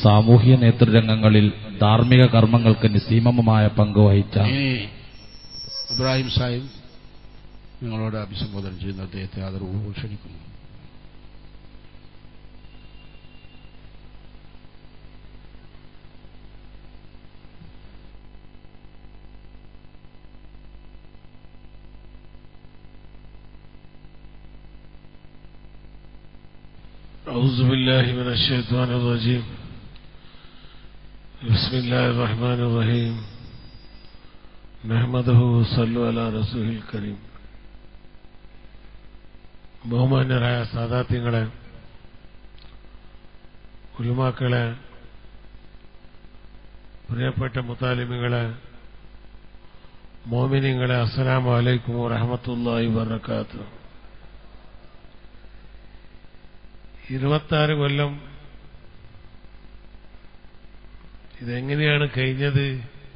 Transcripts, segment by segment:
സാമൂഹ്യ നേതൃരംഗങ്ങളിൽ ധാർമ്മിക കർമ്മങ്ങൾക്ക് നിസ്സീമമായ പങ്ക് വഹിച്ച ഇനി ഇബ്രാഹിം സാഹിബ് നിങ്ങളോട് അഭിസംബോധന ചെയ്യുന്ന അദ്ദേഹത്തെ ആദരവ് ക്ഷണിക്കുന്നു أعوذ بالله من الشيطان الرجيم بسم الله الرحمن الرحيم نحمده وصلوا على رسول الكريم ബഹുമാന്യരായ സാദാത്യങ്ങളെ ഉലുമാക്കളെ പ്രിയപ്പെട്ട മുത്താലിമികളെ മോമിനിങ്ങളെ അസ്സലാമു അലൈക്കും വറഹമത്തുള്ളാഹി വബറകാതുഹു ഇരുപത്താറ് കൊല്ലം ഇതെങ്ങനെയാണ് കഴിഞ്ഞത്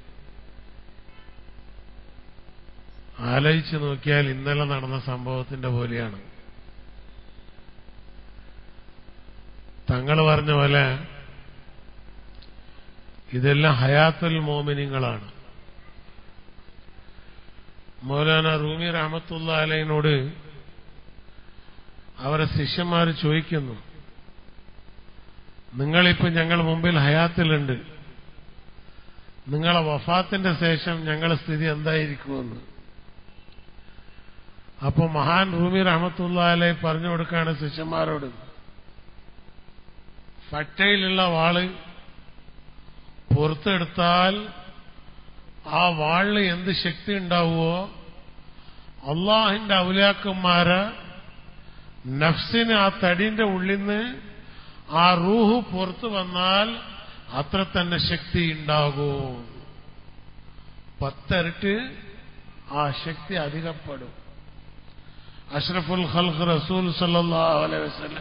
ആലോചിച്ച് നോക്കിയാൽ ഇന്നലെ നടന്ന സംഭവത്തിന്റെ പോലെയാണ് തങ്ങൾ പറഞ്ഞ പോലെ ഇതെല്ലാം ഹയാത്തുൽ മോമിനിങ്ങളാണ് മൗലാന റൂമി റഹമത്തുള്ള അലൈനോട് അവരെ ശിഷ്യന്മാർ ചോദിക്കുന്നു നിങ്ങളിപ്പോ ഞങ്ങൾ മുമ്പിൽ ഹയാത്തിലുണ്ട് നിങ്ങളെ വഫാത്തിന്റെ ശേഷം ഞങ്ങളുടെ സ്ഥിതി എന്തായിരിക്കുമെന്ന് അപ്പൊ മഹാൻ റൂമി റഹമത്തുള്ളാലെ പറഞ്ഞു കൊടുക്കാണ് ശിഷ്യന്മാരോട് ഫറ്റയിലുള്ള വാള് പുറത്തെടുത്താൽ ആ വാളിന് എന്ത് ശക്തി ഉണ്ടാവുമോ അള്ളാഹിന്റെ ഔലാക്കന്മാരെ നഫ്സിന് ആ തടിന്റെ ഉള്ളിൽ നിന്ന് ആ റൂഹ് പുറത്തു വന്നാൽ അത്ര തന്നെ ശക്തി ഉണ്ടാകും പത്തരട്ട് ആ ശക്തി അധികപ്പെടും അഷ്റഫുൽ ഖൽഖ് റസൂൽ സല്ലല്ലാഹു അലൈഹി വസല്ലം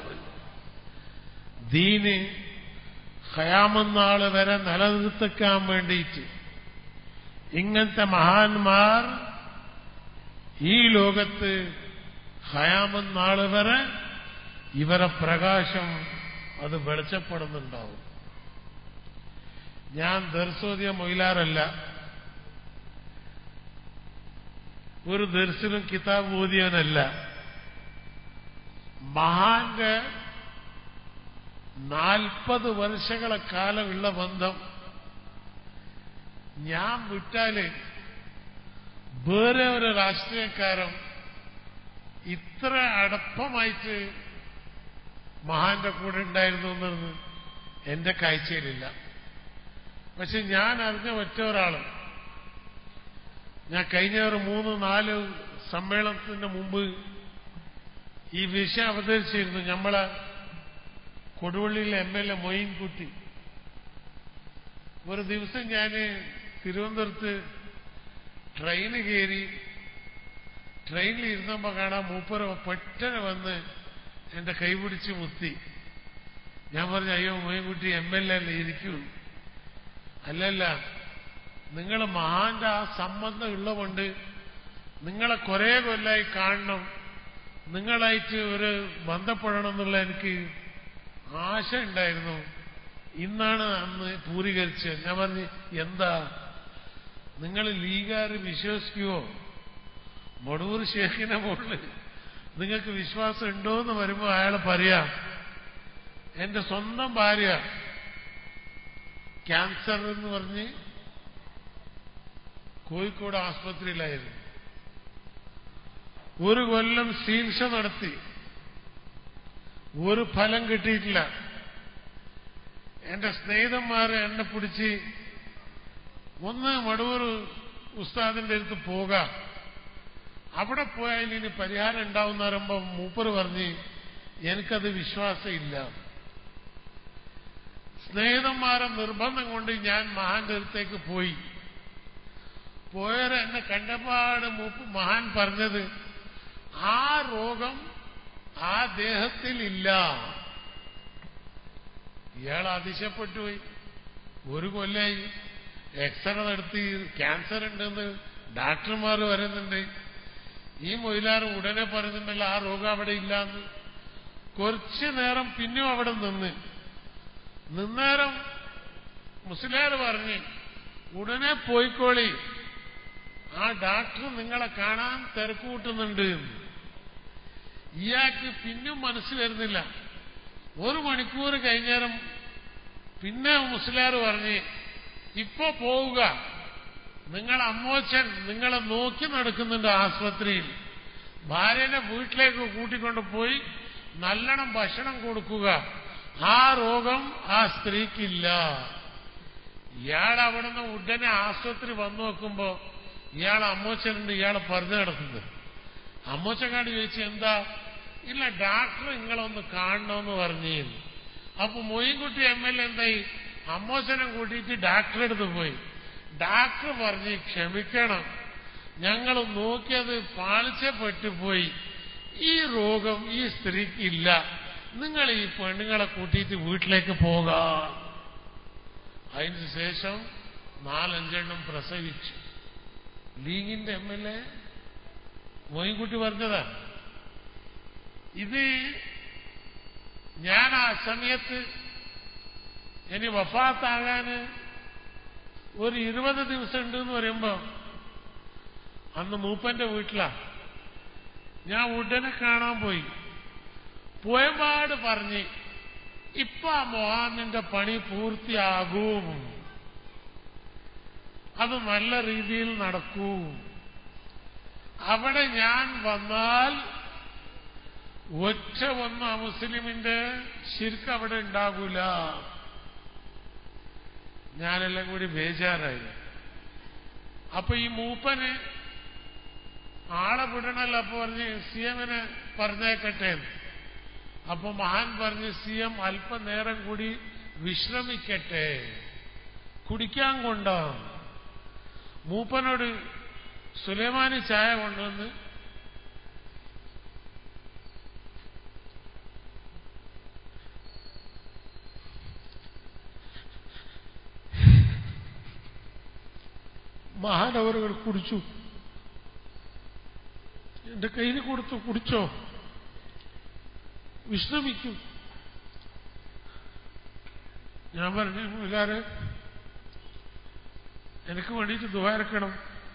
ദീന് ഖയാമന്നാള് വരെ നിലനിർത്തിക്കാൻ വേണ്ടിയിട്ട് ഇങ്ങനത്തെ മഹാന്മാർ ഈ ലോകത്ത് ഖയാമന്നാള് വരെ ഇവരെ പ്രകാശം അത് വെളിച്ചപ്പെടുന്നുണ്ടാവും ഞാൻ ദർശോദ്യ മൊയിലാറല്ല ഒരു ദർശനം കിതാബ് ഓതിയവനല്ല മഹാന്റെ നാൽപ്പത് വർഷങ്ങളെ കാലമുള്ള ബന്ധം ഞാൻ വിട്ടാല് വേറെ ഒരു രാഷ്ട്രീയക്കാരൻ ഇത്ര അടുപ്പമായിട്ട് മഹാന്റെ കൂടെ ഉണ്ടായിരുന്നു എന്നത് എന്റെ കാഴ്ചയിലില്ല പക്ഷെ ഞാൻ അറിഞ്ഞ ഒറ്റ ഒരാള് ഞാൻ കഴിഞ്ഞ ഒരു മൂന്ന് നാല് സമ്മേളനത്തിന് മുമ്പ് ഈ വിഷയം അവതരിച്ചിരുന്നു നമ്മളെ കൊടുവള്ളിയിലെ എം എൽ എ മൊയിൻകുട്ടി ഒരു ദിവസം ഞാൻ തിരുവനന്തപുരത്ത് ട്രെയിന് കയറി ട്രെയിനിൽ ഇരുന്നപ്പോ കാണാൻ മൂപ്പര പെട്ടെന്ന് വന്ന് എന്റെ കൈപിടിച്ച് മുത്തി ഞാൻ പറഞ്ഞു അയ്യോ മൊയ്ൻകുട്ടി എം എൽ എ ഇരിക്കൂ അല്ലല്ല നിങ്ങൾ മഹാന്റെ ആ സംബന്ധം ഉള്ളതുകൊണ്ട് നിങ്ങളെ കുറെ കൊല്ലായി കാണണം നിങ്ങളായിട്ട് ഒരു ബന്ധപ്പെടണം എന്നുള്ള എനിക്ക് ആശ ഉണ്ടായിരുന്നു ഇന്നാണ് അന്ന് പൂരീകരിച്ചത് ഞാൻ പറഞ്ഞു എന്താ നിങ്ങൾ ലീഗാർ വിശ്വസിക്കുവോ മടൂർ ഷേഖിനെ മുകളിൽ നിങ്ങൾക്ക് വിശ്വാസം ഉണ്ടോ എന്ന് വരുമ്പോ അയാൾ പറയാം എന്റെ സ്വന്തം ഭാര്യ ക്യാൻസർ എന്ന് പറഞ്ഞ് കോഴിക്കോട് ആസ്പത്രിയിലായിരുന്നു ഒരു കൊല്ലം ചികിത്സ നടത്തി ഒരു ഫലം കിട്ടിയിട്ടില്ല എന്റെ സ്നേഹിതന്മാർ എന്നെ പിടിച്ച് ഒന്ന് മടൂർ ഉസ്താദിന്റെ അടുത്ത് പോകാം അവിടെ പോയാൽ ഇനി പരിഹാരം ഉണ്ടാവുന്ന പറയുമ്പോ മൂപ്പർ പറഞ്ഞ് എനിക്കത് വിശ്വാസമില്ല സ്നേഹിതന്മാരെ നിർബന്ധം കൊണ്ട് ഞാൻ മഹാന്റെ അടുത്തേക്ക് പോയി പോയവർ എന്നെ കണ്ടപാട് മൂപ്പ് മഹാൻ പറഞ്ഞത് ആ രോഗം ആ ദേഹത്തിൽ ഇല്ല ഇയാൾ അതിശയപ്പെട്ടു പോയി ഒരു കൊല്ലായി എക്സ്റേ നടത്തി ക്യാൻസർ ഉണ്ടെന്ന് ഡാക്ടർമാർ വരുന്നുണ്ട് ഈ മൊയിലാർ ഉടനെ പറയുന്നുണ്ടല്ലോ ആ രോഗം അവിടെ ഇല്ലാന്ന് കുറച്ചു നേരം പിന്നെയും അവിടെ നിന്ന് നിന്നേരം മുസ്ലിയാർ പറഞ്ഞ് ഉടനെ പോയിക്കോളി ആ ഡാക്ടർ നിങ്ങളെ കാണാൻ തിരക്ക് കൂട്ടുന്നുണ്ട് എന്ന്. ഇയാൾക്ക് പിന്നും മനസ്സ് വരുന്നില്ല ഒരു മണിക്കൂർ കഴിഞ്ഞേരം പിന്നെ മുസ്ലിയാർ പറഞ്ഞ് ഇപ്പൊ പോവുക നിങ്ങൾ അമ്മോച്ചൻ നിങ്ങളെ നോക്കി നടക്കുന്നുണ്ട് ആസ്പത്രിയിൽ ഭാര്യനെ വീട്ടിലേക്ക് കൂട്ടിക്കൊണ്ട് പോയി നല്ലോണം ഭക്ഷണം കൊടുക്കുക ആ രോഗം ആ സ്ത്രീക്കില്ല ഇയാൾ അവിടുന്ന് ഉടനെ ആസ്പത്രി വന്നു നോക്കുമ്പോ ഇയാൾ അമ്മോച്ചനുണ്ട് ഇയാളെ പറഞ്ഞു കിടക്കുന്നത് അമ്മോച്ചക്കാട് ചോദിച്ചു എന്താ ഇല്ല ഡാക്ടർ നിങ്ങളൊന്ന് കാണണമെന്ന് പറഞ്ഞു അപ്പൊ മൊയ്ൻകുട്ടി എം എൽ എ എന്തായി അമ്മോച്ചനെ കൂട്ടിയിട്ട് ഡാക്ടറെ അടുത്ത് പോയി ഡാക്ടർ പറഞ്ഞ് ക്ഷമിക്കണം ഞങ്ങൾ നോക്കിയത് പാളിച്ചപ്പെട്ടു പോയി ഈ രോഗം ഈ സ്ത്രീക്ക് ഇല്ല നിങ്ങൾ ഈ പെണ്ണുങ്ങളെ കൂട്ടിയിട്ട് വീട്ടിലേക്ക് പോകാം അതിന് ശേഷം നാലഞ്ചെണ്ണം പ്രസവിച്ചു ലീഗിന്റെ എം എൽ എ മോയിൻകുട്ടി പറഞ്ഞതാ ഇത് ഞാൻ ആ സമയത്ത് ഇനി വഫാത്താകാന് ഒരു ഇരുപത് ദിവസം ഉണ്ട് എന്ന് പറയുമ്പോ അന്ന് മൂപ്പന്റെ വീട്ടിലാ ഞാൻ ഉടനെ കാണാൻ പോയി പോയപാട് പറഞ്ഞ് ഇപ്പൊ ആ മൊഹാമിന്റെ പണി പൂർത്തിയാകും അത് നല്ല രീതിയിൽ നടക്കൂ അവിടെ ഞാൻ വന്നാൽ ഒറ്റ ഒന്ന് ആ മുസ്ലിമിന്റെ ശിർക്ക് അവിടെ ഉണ്ടാകൂല ഞാനെല്ലാം കൂടി ബേജാറായി അപ്പൊ ഈ മൂപ്പന് ആളെ വിടണല്ലോ അപ്പൊ പറഞ്ഞ് സി എമ്മിനെ പറഞ്ഞേക്കട്ടെ എന്ന്. അപ്പൊ മഹാൻ പറഞ്ഞ് സി എം അല്പനേരം കൂടി വിശ്രമിക്കട്ടെ കുടിക്കാൻ കൊണ്ടോ മൂപ്പനോട് സുലൈമാനി ചായ കൊണ്ടുവന്ന് മഹാനവറുകൾ കുടിച്ചു എന്റെ കയ്യിൽ കൊടുത്തു കുടിച്ചോ വിശ്രമിക്കൂ ഞാൻ പറഞ്ഞു എല്ലാരെ എനിക്ക് വേണ്ടിയിട്ട് ദ്വാരക്കണം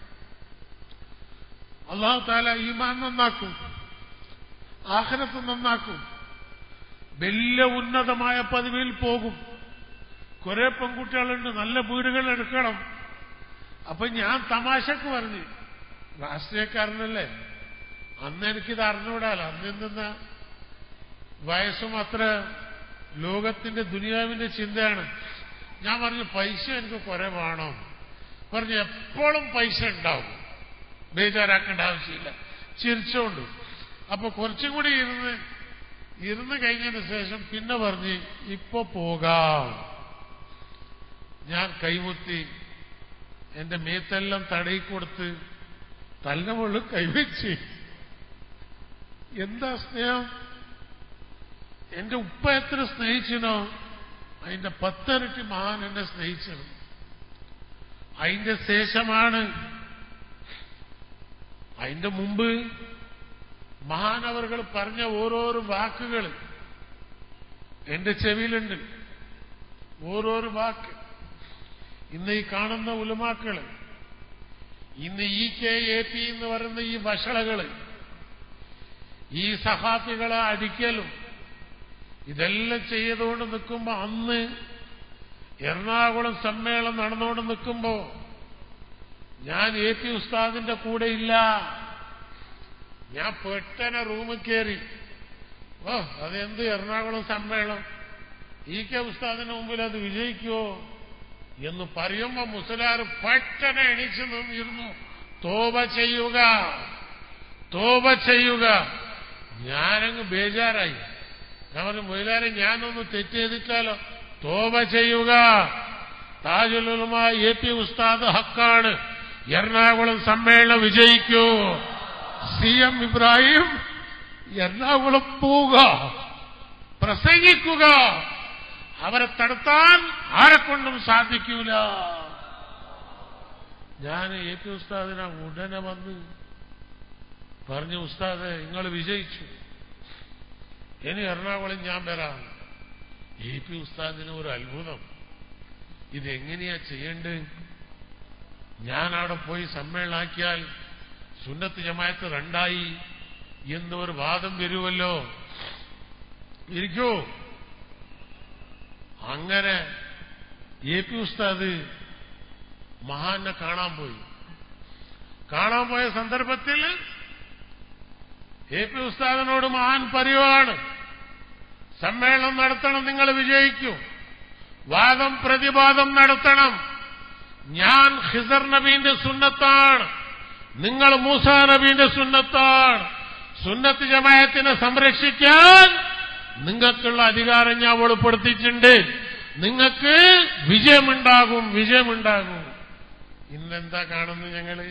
അള്ളാഹു താല ഈമാൻ നന്നാക്കും ആഹ്റത്ത് നന്നാക്കും വലിയ ഉന്നതമായ പദവിയിൽ പോകും കുറെ പെൺകുട്ടികളുണ്ട് നല്ല വീടുകൾ എടുക്കണം അപ്പൊ ഞാൻ തമാശക്ക് പറഞ്ഞു രാഷ്ട്രീയക്കാരനല്ലേ അന്ന് എനിക്കിത് അറിഞ്ഞുകൂടാലോ അന്ന് എന്തെന്ന വയസ്സും അത്ര ലോകത്തിന്റെ ദുനിയാവിന്റെ ചിന്തയാണ് ഞാൻ പറഞ്ഞു പൈസ എനിക്ക് കുറെ വേണം പറഞ്ഞു എപ്പോഴും പൈസ ഉണ്ടാവും ബേജാറാക്കേണ്ട ആവശ്യമില്ല ചിരിച്ചോണ്ട് അപ്പൊ കുറച്ചും കൂടി ഇരുന്ന് ഇരുന്ന് കഴിഞ്ഞതിന് ശേഷം പിന്നെ പറഞ്ഞ് ഇപ്പൊ പോകാം ഞാൻ കൈമുത്തി എന്റെ മേത്തെല്ലാം തടയി കൊടുത്ത് തലമുള്ള കൈവച്ച് എന്താ സ്നേഹം എന്റെ ഉപ്പ എത്ര സ്നേഹിച്ചിനോ അതിന്റെ പത്തരട്ടി മഹാൻ എന്നെ സ്നേഹിച്ചത് അതിന്റെ ശേഷമാണ് അതിന്റെ മുമ്പ് മഹാനവറുകൾ പറഞ്ഞ ഓരോരോ വാക്കുകൾ എന്റെ ചെവിയിലുണ്ട് ഓരോരോ വാക്ക് ഇന്ന് ഈ കാണുന്ന ഉലമാക്കള് ഇന്ന് ഇ കെ എ പി എന്ന് പറയുന്ന ഈ വഷളകള് ഈ സഹാഫികളെ അടിക്കലും ഇതെല്ലാം ചെയ്തുകൊണ്ട് നിൽക്കുമ്പോ അന്ന് എറണാകുളം സമ്മേളനം നടന്നുകൊണ്ട് നിൽക്കുമ്പോ ഞാൻ എ പി ഉസ്താദിന്റെ കൂടെ ഇല്ല ഞാൻ പെട്ടനെ റൂമിൽ കയറി ഓ അതെന്ത് എറണാകുളം സമ്മേളനം ഇ കെ ഉസ്താദിന് മുമ്പിൽ അത് വിജയിക്കുമോ എന്ന് പറയുമ്പോ മുസലാർ പെട്ടെന്ന് എണീച്ചു നിന്നിരുന്നു തോപ ചെയ്യുക തോപ ചെയ്യുക ഞാനങ്ങ് ബേജാറായി ഞാൻ പറഞ്ഞു മൊയിലാരെ ഞാനൊന്ന് തെറ്റ് ചെയ്തിട്ടാലോ തോപ ചെയ്യുക താജുലുമ എ പി ഉസ്താദ് ഹക്കാണ് എറണാകുളം സമ്മേളനം വിജയിക്കൂ സി എം ഇബ്രാഹിം എറണാകുളം പോവുക പ്രസംഗിക്കുക അവരെ തടുത്താൻ ആരെക്കൊണ്ടും സാധിക്കൂല ഞാൻ എ പി ഉസ്താദിനെ ഉടനെ വന്ന് പറഞ്ഞു ഉസ്താദ് നിങ്ങൾ വിജയിച്ചു ഇനി എറണാകുളം ഞാൻ വരാം എ പി ഉസ്താദിന് ഒരു അത്ഭുതം ഇതെങ്ങനെയാ ചെയ്യേണ്ടത് ഞാൻ അവിടെ പോയി സമ്മേളനാക്കിയാൽ സുന്നത്ത് ജമായത്ത് രണ്ടായി എന്നൊരു വാദം വരുമല്ലോ ഇരിക്കൂ അങ്ങനെ എ പി ഉസ്താദ് മഹാനെ കാണാൻ പോയി കാണാൻ പോയ സന്ദർഭത്തിൽ എ പി ഉസ്താദിനോട് മഹാൻ പറയുവാണ് സമ്മേളനം നടത്തണം നിങ്ങൾ വിജയിക്കൂ വാദം പ്രതിവാദം നടത്തണം ഞാൻ ഖിസർ നബീന്റെ സുന്നത്താണ് നിങ്ങൾ മൂസ നബീന്റെ സുന്നത്താണ് സുന്നത്ത് ജമായത്തിനെ സംരക്ഷിക്കാൻ നിങ്ങൾക്കുള്ള അധികാരം ഞാൻ വെളിപ്പെടുത്തിയിട്ടുണ്ട് നിങ്ങൾക്ക് വിജയമുണ്ടാകും വിജയമുണ്ടാകും ഇന്നെന്താ കാണുന്നു ഞങ്ങള്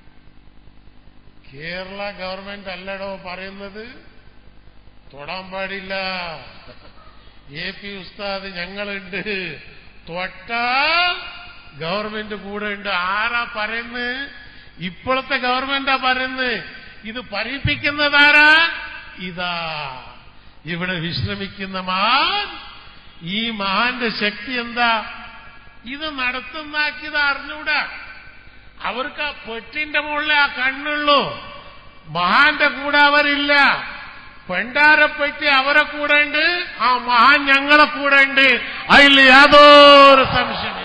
കേരള ഗവൺമെന്റ് അല്ലടോ പറയുന്നത് തൊടാൻ പാടില്ല എ പി ഉസ്താദ് ഞങ്ങളുണ്ട് തൊട്ടാ ഗവൺമെന്റ് കൂടെ ഉണ്ട് ആരാ പറയുന്നത് ഇപ്പോഴത്തെ ഗവൺമെന്റാ പറയുന്നത് ഇത് പറയിപ്പിക്കുന്നതാരാ ഇതാ ഇവിടെ വിശ്രമിക്കുന്ന മഹാൻ ഈ മഹാന്റെ ശക്തി എന്താ ഇത് നടത്തുന്നാക്കിയത് അറിഞ്ഞൂടാ അവർക്ക് ആ പെട്ടിന്റെ മുകളിൽ ആ കണ്ണുള്ളൂ മഹാന്റെ കൂടെ അവരില്ല പെണ്ടാരപ്പെട്ടി അവരെ കൂടെ ഉണ്ട് ആ മഹാൻ ഞങ്ങളെ കൂടെ ഉണ്ട് അതിൽ യാതൊരു സംശയമില്ല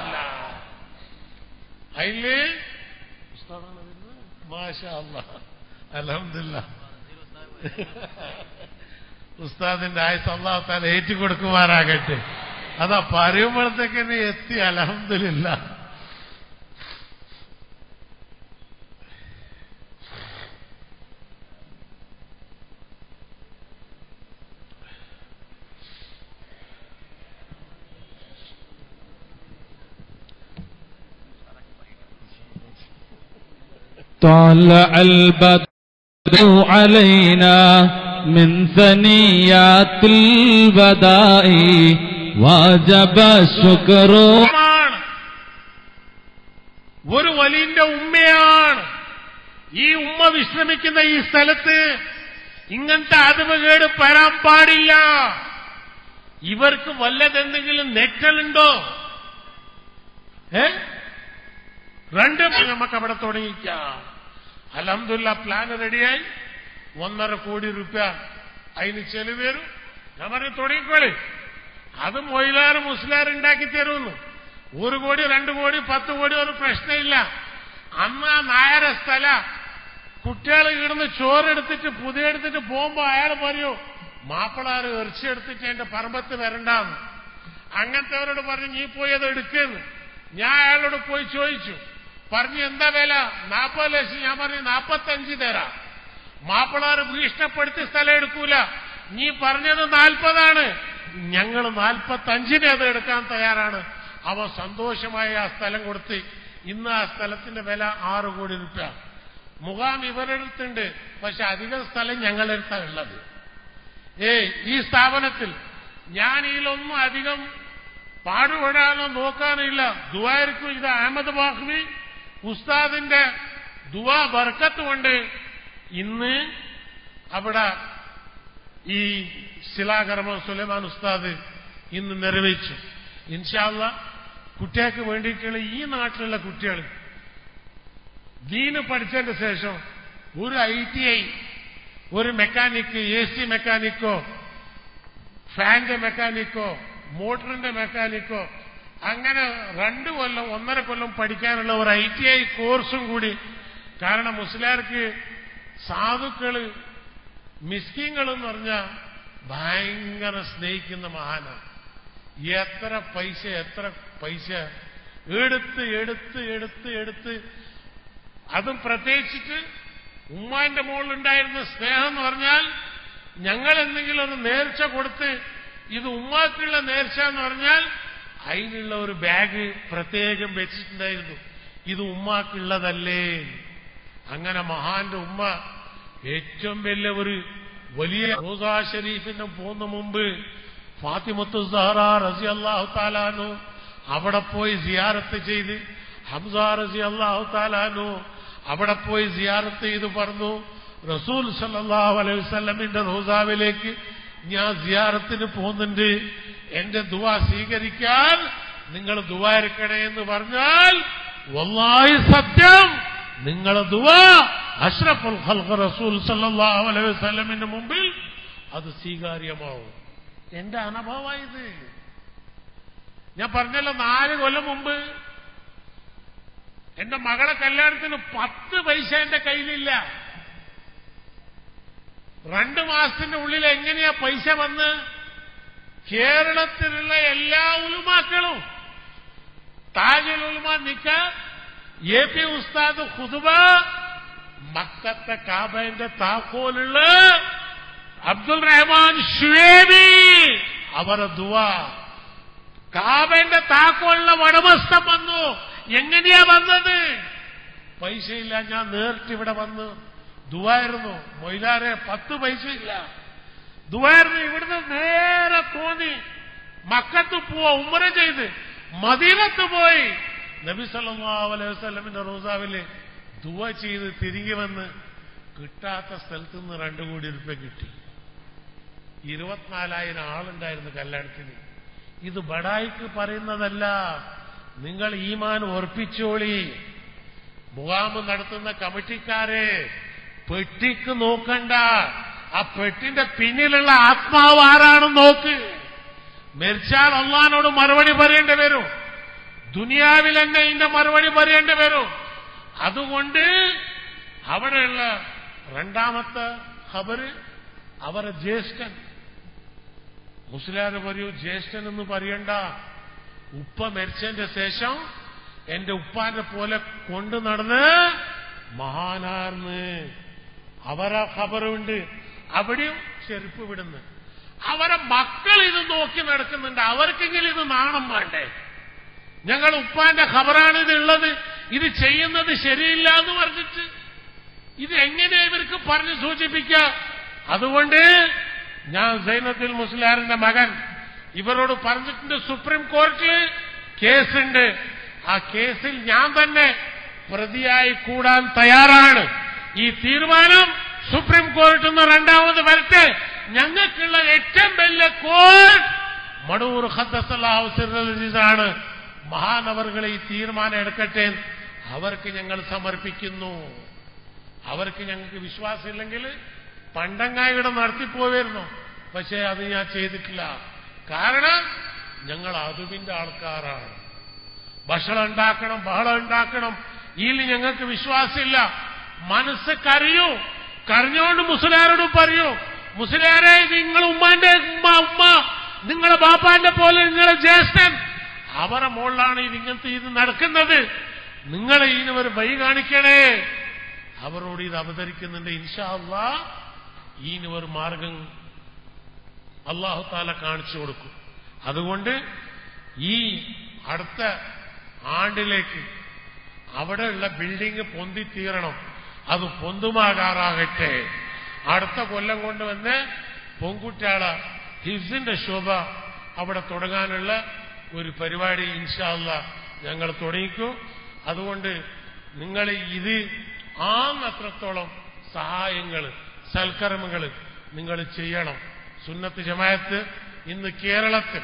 അതില് മാഷാ അലഹമില്ല ഉസ്താദിന്റെ ആയുസ് അള്ളാഹു താല ഏറ്റുകൊടുക്കുമാറാകട്ടെ അതാ പറയുമ്പോഴത്തേക്കിന് എത്തി അലഹമില്ല طلع البدر علينا من ثنيات البداء وجب الشكر ആണ്. ഒരു വലിന്റെ ഉമ്മയാണ് ഈ ഉമ്മ വിശ്രമിക്കുന്ന ഈ സ്ഥലത്ത് ഇങ്ങനത്തെ അതുമകേട് വരാൻ പാടില്ല ഇവർക്ക് വല്ലതെന്തെങ്കിലും നെറ്റലുണ്ടോ ഏ രണ്ട് നമുക്ക് അവിടെ തുടങ്ങിക്കാം അലഹമില്ല പ്ലാൻ റെഡിയായി ഒന്നര കോടി റുപ്യ അതിന് ചെലവ് വരും ഞാൻ പറഞ്ഞു തുടങ്ങിക്കോളി അത് മൊയിലാറ് മുസ്ലാർ ഉണ്ടാക്കി തരുമെന്ന് ഒരു കോടി രണ്ട് കോടി പത്ത് കോടി ഒരു പ്രശ്നമില്ല അന്ന് ആ നായര സ്ഥല കുട്ടികൾ ഇവിടുന്ന് ചോറെടുത്തിട്ട് പുതിയ എടുത്തിട്ട് പോകുമ്പോ അയാൾ പറയൂ മാപ്പിളാറ് ഇറച്ചി എടുത്തിട്ട് എന്റെ പറമ്പത്ത് വരണ്ടാന്ന് അങ്ങനത്തെവരോട് പറഞ്ഞു നീ പോയി അത് എടുക്കുന്നു ഞാൻ അയാളോട് പോയി ചോദിച്ചു പറഞ്ഞു എന്താ വില നാൽപ്പത് ലക്ഷം ഞാൻ പറഞ്ഞു നാൽപ്പത്തഞ്ച് തരാം മാപ്പിളാറ് ഭീഷണപ്പെടുത്തി സ്ഥലം എടുക്കൂല നീ പറഞ്ഞത് നാൽപ്പതാണ് ഞങ്ങൾ നാൽപ്പത്തഞ്ചിന് അത് എടുക്കാൻ തയ്യാറാണ് അവ സന്തോഷമായി ആ സ്ഥലം കൊടുത്ത് ഇന്ന് ആ സ്ഥലത്തിന്റെ വില ആറ് കോടി രൂപ മുഖാം ഇവരെടുത്തുണ്ട് പക്ഷെ അധികം സ്ഥലം ഞങ്ങളെടുത്താണ് ഉള്ളത് ഏയ് ഈ സ്ഥാപനത്തിൽ ഞാൻ ഇതിലൊന്നും അധികം പാടുപെടാനോ നോക്കാനില്ല ദുവായിരിക്കും ഇത് അഹമ്മദ് ബാഹ്മി ഉസ്താദിന്റെ ദുവാ ബർക്കത്ത് കൊണ്ട് ഇന്ന് അവിടെ ഈ ശിലാകർമ്മം സുലൈമാൻ ഉസ്താദ് ഇന്ന് നിർവഹിച്ചു ഇൻഷാല്ല കുട്ടികൾക്ക് വേണ്ടിയിട്ടുള്ള ഈ നാട്ടിലുള്ള കുട്ടികൾ ദീന് പഠിച്ചതിന് ശേഷം ഒരു ഐ ടി ഐ ഒരു മെക്കാനിക്ക് എ സി മെക്കാനിക്കോ ഫാന്റെ മെക്കാനിക്കോ മോട്ടറിന്റെ മെക്കാനിക്കോ അങ്ങനെ രണ്ടു കൊല്ലം ഒന്നര കൊല്ലം പഠിക്കാനുള്ള ഒരു ഐ ടി ഐ കോഴ്സും കൂടി കാരണം മുസ്ലിയാർക്ക് സാധുക്കള് മിസ്കിങ്ങൾ എന്ന് പറഞ്ഞാൽ ഭയങ്കര സ്നേഹിക്കുന്ന മഹാനാണ് എത്ര പൈസ എത്ര പൈസ എടുത്ത് എടുത്ത് എടുത്ത് എടുത്ത് അതും പ്രത്യേകിച്ചിട്ട് ഉമ്മാന്റെ മുകളിലുണ്ടായിരുന്ന സ്നേഹം എന്ന് പറഞ്ഞാൽ ഞങ്ങൾ എന്തെങ്കിലും ഒരു നേർച്ച കൊടുത്ത് ഇത് ഉമ്മാക്കുള്ള നേർച്ച എന്ന് പറഞ്ഞാൽ അതിനുള്ള ഒരു ബാഗ് പ്രത്യേകം വെച്ചിട്ടുണ്ടായിരുന്നു ഇത് ഉമ്മാക്കുള്ളതല്ലേ അങ്ങനെ മഹാന്റെ ഉമ്മ ഏറ്റവും വലിയ ഒരു വലിയ റോസാ ഷരീഫിന്റെ പോകുന്ന മുമ്പ് ഫാത്തിമത്തു സഹറ റസി അള്ളാഹു താലാനു അവിടെ പോയി സിയാറത്ത് ചെയ്ത് ഹംസ റസി അള്ളാഹു താലാനു അവിടെ പോയി സിയാറത്ത് ചെയ്ത് പറഞ്ഞു റസൂൽ സല്ലാഹു അലൈഹി വസ്ലമിന്റെ റോസാവിലേക്ക് ഞാൻ സിയാറത്തിന് പോകുന്നുണ്ട് എന്റെ ദുവ സ്വീകരിക്കാൻ നിങ്ങൾ ദുവാരിക്കണേ എന്ന് പറഞ്ഞാൽ വല്ലാഹി സത്യം നിങ്ങൾ ദുവാ അഷ്റഫുൽ ഖൽഖ് റസൂൽ സല്ലല്ലാഹു അലൈഹി വസല്ലമിന്റെ മുമ്പിൽ അത് സ്വീകാര്യമാവും എന്റെ അനുഭവമായത് ഞാൻ പറഞ്ഞല്ലോ നാല് കൊല്ലം മുമ്പ് എന്റെ മകളെ കല്യാണത്തിന് പത്ത് പൈസ എന്റെ കയ്യിലില്ല രണ്ട് മാസത്തിന്റെ ഉള്ളിൽ എങ്ങനെയാ പൈസ വന്ന് കേരളത്തിലുള്ള എല്ലാ ഉലുമാക്കളും താജുൽ ഉലുമ നിക്ക എ പി ഉസ്താദ് ഖുതുബ മക്കത്തെ കാബന്റെ താക്കോലുള്ള അബ്ദുൽ റഹ്മാൻ ഷുവേബി അവരെ ദുവാ കാബന്റെ താക്കോലിന്റെ വടമസ്ഥം വന്നു എങ്ങനെയാ വന്നത് പൈസയില്ല ഞാൻ നേരിട്ട് ഇവിടെ വന്ന് ദുവായിരുന്നു മൊയ്ലാരെ പത്ത് പൈസ ഇല്ല ദുവായിരുന്നു ഇവിടുന്ന് നേരെ തോന്നി മക്കത്ത് പോവാ ഉമ്മറ ചെയ്ത് മദീനത്ത് പോയി നബി സല്ലല്ലാഹു അലൈഹി വസല്ലമിന്റെ റോസാവില് ദുവ ചെയ്ത് തിരികെ വന്ന് കിട്ടാത്ത സ്ഥലത്ത് നിന്ന് രണ്ടു കോടി റുപ്യ കിട്ടി ഇരുപത്തിനാലായിരം ആളുണ്ടായിരുന്നു കല്യാണത്തിന് ഇത് ബടായിക്ക് പറയുന്നതല്ല നിങ്ങൾ ഈമാൻ ഉറപ്പിച്ചോളി മുഖാമ് നടത്തുന്ന കമ്മിറ്റിക്കാരെ പെട്ടിക്ക് നോക്കണ്ട ആ പെട്ടിന്റെ പിന്നിലുള്ള ആത്മാവ് ആരാണെന്ന് നോക്ക് മരിച്ചാൽ അള്ളഹാനോട് മറുപടി പറയേണ്ടി വരും ദുനിയാവിൽ തന്നെ ഇതിന്റെ മറുപടി പറയേണ്ടി വരും അതുകൊണ്ട് അവിടെയുള്ള രണ്ടാമത്തെ ഖബറ് അവരെ ജ്യേഷ്ഠൻ മുസ്ലിയാർ പറയൂ ജ്യേഷ്ഠൻ എന്ന് പറയണ്ട ഉപ്പ മരിച്ചതിന്റെ ശേഷം എന്റെ ഉപ്പാന്റെ പോലെ കൊണ്ടു നടന്ന് മഹാനാർന്ന് അവരെ ഖബറുണ്ട് അവിടെയും ചെരുപ്പ് വിടുന്നു അവരെ മക്കൾ ഇത് നോക്കി നടക്കുന്നുണ്ട് അവർക്കെങ്കിലും ഇത് നാണം വേണ്ടേ ഞങ്ങൾ ഉപ്പാന്റെ ഖബറാണ് ഇത് ഉള്ളത് ഇത് ചെയ്യുന്നത് ശരിയില്ല എന്ന് പറഞ്ഞിട്ട് ഇത് എങ്ങനെ ഇവർക്ക് പറഞ്ഞ് സൂചിപ്പിക്കുക അതുകൊണ്ട് ഞാൻ സൈനത്തുൽ മുസ്ലിയാറിന്റെ മകൻ ഇവരോട് പറഞ്ഞിട്ടുണ്ട് സുപ്രീം കോടതിയിൽ കേസുണ്ട് ആ കേസിൽ ഞാൻ തന്നെ പ്രതിയായി കൂടാൻ തയ്യാറാണ് ഈ തീരുമാനം സുപ്രീം കോടതിയിൽ നിന്ന് രണ്ടാമത് വരട്ടെ ഞങ്ങൾക്കുള്ള ഏറ്റവും വലിയ കോർട്ട് മടൂർ ഹദ്ദസല്ലാഹുസിറാണ് മഹാനവറുകളെ ഈ തീരുമാനം എടുക്കട്ടെ അവർക്ക് ഞങ്ങൾ സമർപ്പിക്കുന്നു അവർക്ക് ഞങ്ങൾക്ക് വിശ്വാസമില്ലെങ്കിൽ പണ്ടങ്ങായിടെ നടത്തിപ്പോവായിരുന്നു പക്ഷേ അത് ഞാൻ ചെയ്തിട്ടില്ല കാരണം ഞങ്ങൾ അതുവിന്റെ ആൾക്കാരാണ് ഭക്ഷണം ഉണ്ടാക്കണം ബഹളം ഉണ്ടാക്കണം ഇതിൽ ഞങ്ങൾക്ക് വിശ്വാസമില്ല മനസ്സ് കരയൂ കരഞ്ഞോണ്ട് മുസ്ലിയാരോട് പറയൂ മുസ്ലിയാരെ നിങ്ങൾ ഉമ്മാന്റെ ഉമ്മ ഉമ്മ നിങ്ങളെ ബാപ്പാന്റെ പോലെ നിങ്ങളെ ജ്യേഷ്ഠൻ അവരെ മുകളിലാണ് ഇത് ഇങ്ങനത്തെ ഇത് നടക്കുന്നത് നിങ്ങൾ ഇതിന് ഒരു വഴി കാണിക്കണേ അവരോട് ഇത് അവതരിക്കുന്നുണ്ട് ഇൻഷാ അള്ളാ ഇതിന് ഒരു മാർഗം അള്ളാഹു താല കാണിച്ചു കൊടുക്കും അതുകൊണ്ട് ഈ അടുത്ത ആണ്ടിലേക്ക് അവിടെയുള്ള ബിൽഡിംഗ് പൊന്തിത്തീരണം അത് പൊന്തുമാകാറാകട്ടെ അടുത്ത കൊല്ലം കൊണ്ടുവന്ന് പൊങ്കുറ്റാള ഹിസിന്റെ ശോഭ അവിടെ തുടങ്ങാനുള്ള ഒരു പരിപാടി ഇൻഷാല്ല ഞങ്ങൾ തുടങ്ങിക്കും അതുകൊണ്ട് നിങ്ങൾ ഇത് ആന്നത്രത്തോളം സഹായങ്ങൾ സൽക്കർമ്മങ്ങൾ നിങ്ങൾ ചെയ്യണം സുന്നത്ത് ജമായത്ത് ഇന്ന് കേരളത്തിൽ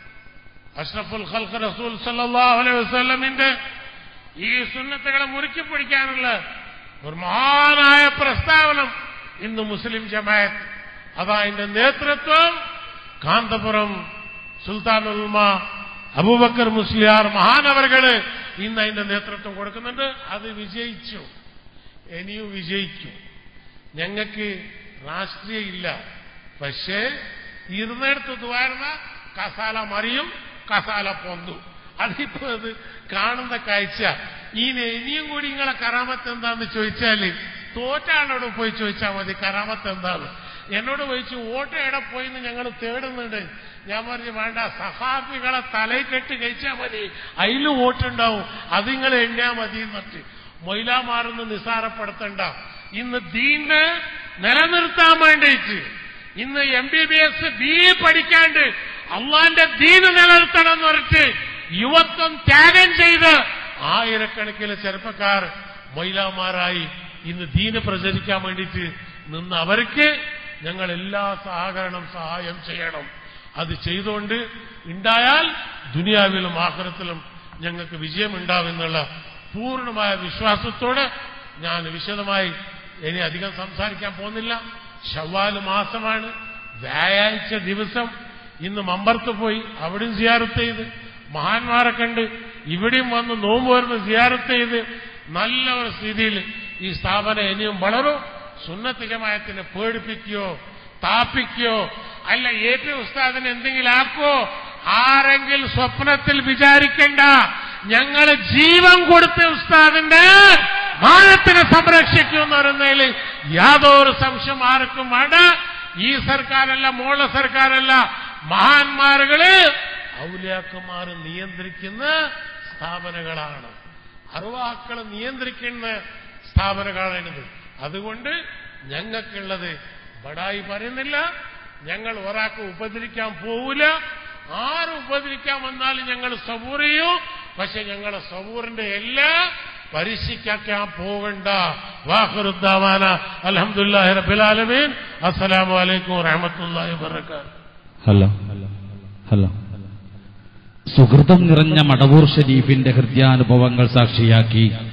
അഷ്റഫുൽ ഖൽഖ് റസൂൽ സല്ലല്ലാഹു അലൈഹി വസല്ലമിന്റെ ഈ സുന്നത്തുകളെ മുറുക്കി പിടിക്കാനുള്ള ഒരു മഹാനായ പ്രസ്താവനം ഇന്ന് മുസ്ലിം ജമായത്ത് അതാ അതിന്റെ നേതൃത്വം കാന്തപുരം സുൽത്താനുൽമ അബൂബക്കർ മുസ്ലിയാർ മഹാനവറുകള് ഇന്ന് അതിന്റെ നേതൃത്വം കൊടുക്കുന്നുണ്ട് അത് വിജയിച്ചു ഇനിയും വിജയിക്കും ഞങ്ങൾക്ക് രാഷ്ട്രീയ ഇല്ല പക്ഷേ ഇരുന്നിടത്ത് ദ്വാരണ കസാല മറിയും കസാല പൊന്തു അതിപ്പോ അത് കാണുന്ന കാഴ്ച ഇനി ഇനിയും കൂടി നിങ്ങളെ കറാമത്ത് എന്താന്ന് ചോദിച്ചാല് തോറ്റ ആളോട് പോയി ചോദിച്ചാൽ മതി കറാമത്ത് എന്താണ് എന്നോട് ചോദിച്ചു വോട്ട് എവിടെ പോയിന്ന് ഞങ്ങൾ തേടുന്നുണ്ട് ഞാൻ പറഞ്ഞു വേണ്ട സഹാബികളെ തലയിൽ കെട്ട് കഴിച്ചാൽ മതി അതിൽ വോട്ടുണ്ടാവും അത് നിങ്ങൾ എണ്ണാ മതി എന്നിട്ട് മൊയിലാമാറൊന്ന് നിസാരപ്പെടുത്തണ്ട ഇന്ന് ദീന് നിലനിർത്താൻ വേണ്ടിയിട്ട് ഇന്ന് M B B S B A പഠിക്കാണ്ട് അള്ളാന്റെ ദീന് നിലനിർത്തണം എന്ന് പറഞ്ഞിട്ട് യുവത്വം ത്യാഗം ചെയ്ത് ആയിരക്കണക്കിന് ചെറുപ്പക്കാർ മൊയിലാമാരായി ഇന്ന് ദീന് പ്രചരിക്കാൻ വേണ്ടിയിട്ട് നിന്ന് അവർക്ക് ഞങ്ങൾ എല്ലാ സഹകരണം സഹായം ചെയ്യണം അത് ചെയ്തുകൊണ്ട് ഉണ്ടായാൽ ദുനിയാവിലും ആഹ്റത്തിലും ഞങ്ങൾക്ക് വിജയമുണ്ടാവുമെന്നുള്ള പൂർണ്ണമായ വിശ്വാസത്തോടെ ഞാൻ വിശദമായി ഇനി അധികം സംസാരിക്കാൻ പോകുന്നില്ല ഷവ്വാല് മാസമാണ് വ്യാഴാഴ്ച ദിവസം ഇന്ന് മമ്പർത്ത് പോയി അവിടെയും സിയാറത്ത് ചെയ്ത് മഹാന്മാരെ കണ്ട് ഇവിടെയും വന്ന് നോമ്പ് വരുന്ന സിയാറത്ത് ചെയ്ത് നല്ല ഒരു സ്ഥിതിയിൽ ഈ സ്ഥാപനം ഇനിയും വളരും സുന്നത്ത് ജമായത്തിനെ പേടിപ്പിക്കുകയോ താപ്പിക്കുകയോ അല്ല എ പി ഉസ്താദിന് എന്തെങ്കിലും ആക്കോ ആരെങ്കിലും സ്വപ്നത്തിൽ വിചാരിക്കണ്ട ഞങ്ങൾ ജീവൻ കൊടുത്ത ഉസ്താദിന്റെ മാനത്തിനെ സംരക്ഷിക്കുമെന്ന് പറയുന്നതിൽ യാതൊരു സംശയം ആർക്കും വേണ്ട ഈ സർക്കാരല്ല മോള സർക്കാരല്ല മഹാന്മാരുകള് ഔലിയാക്കന്മാർ നിയന്ത്രിക്കുന്ന സ്ഥാപനങ്ങളാണ് അറുവാക്കൾ നിയന്ത്രിക്കുന്ന സ്ഥാപനങ്ങളാണിത് അതുകൊണ്ട് ഞങ്ങൾക്കുള്ളത് ബടായി പറയുന്നില്ല ഞങ്ങൾ ഒരാൾക്ക് ഉപദ്രവിക്കാൻ പോവില്ല ആര് ഉപദ്രവിക്കാൻ വന്നാലും ഞങ്ങൾ സബൂർ ചെയ്യും പക്ഷെ ഞങ്ങളെ സബൂറിന്റെ എല്ലാ പരീക്ഷിക്കാൻ പോകണ്ട വാഹുറുദ്ദാവാന അലഹമുല്ലാഹി റബിലാലമീൻ അസ്സലാമു അലൈക്കും വറഹമത്തുള്ളാഹി വബറകാതുഹു ഹലോ ഹലോ സുഹൃതം നിറഞ്ഞ മടവൂർ ഷരീഫിന്റെ ഹൃദയാനുഭവങ്ങൾ സാക്ഷിയാക്കി